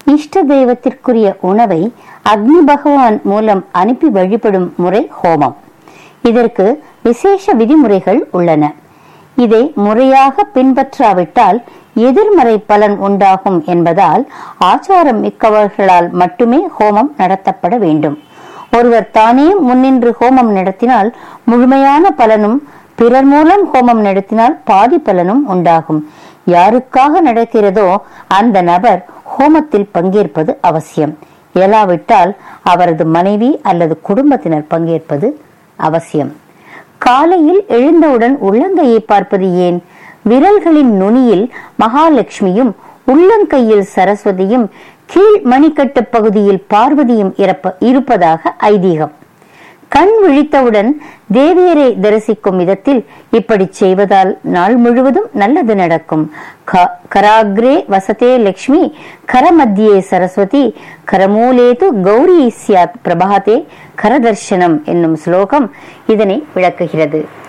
இஷ்ட தெய்வத்திற்குரிய உணவை அக்னி பகவான் மூலம் அனுப்பி வழிபடும் முறை ஹோமம் இதற்கு விசேஷ விதிமுறைகள் உள்ளன இதை முறையாக பின்பற்றாவிட்டால் எதிர்மறை பலன் உண்டாகும் என்பதால் ஆச்சாரம் மிக்கவர்களால் மட்டுமே ஹோமம் நடத்தப்பட வேண்டும் ஒருவர் தானே முன்னின்று ஹோமம் நடத்தினால் முழுமையான பலனும் பிறர் மூலம் ஹோமம் நடத்தினால் பாதி பலனும் உண்டாகும் யாருக்காக நடக்கிறதோ அந்த நபர் ஹோமத்தில் பங்கேற்பது அவசியம் இயலாவிட்டால் அவரது மனைவி அல்லது குடும்பத்தினர் பங்கேற்பது அவசியம் காலையில் எழுந்தவுடன் உள்ளங்கையை பார்ப்பது ஏன் விரல்களின் நுனியில் மகாலட்சுமியும் உள்ளங்கையில் சரஸ்வதியும் கீழ் மணிக்கட்டு பகுதியில் பார்வதியும் இறப்ப இருப்பதாக ஐதீகம் கண் விழித்தவுடன் தேவியரை தரிசிக்கும் விதத்தில் இப்படி செய்வதால் நாள் முழுவதும் நல்லது நடக்கும் க- கராக்ரே வசதே லக்ஷ்மி கரமத்தியே சரஸ்வதி கரமூலேது கௌரி சியாத் பிரபாதே கரதர்ஷனம் என்னும் ஸ்லோகம் இதனை விளக்குகிறது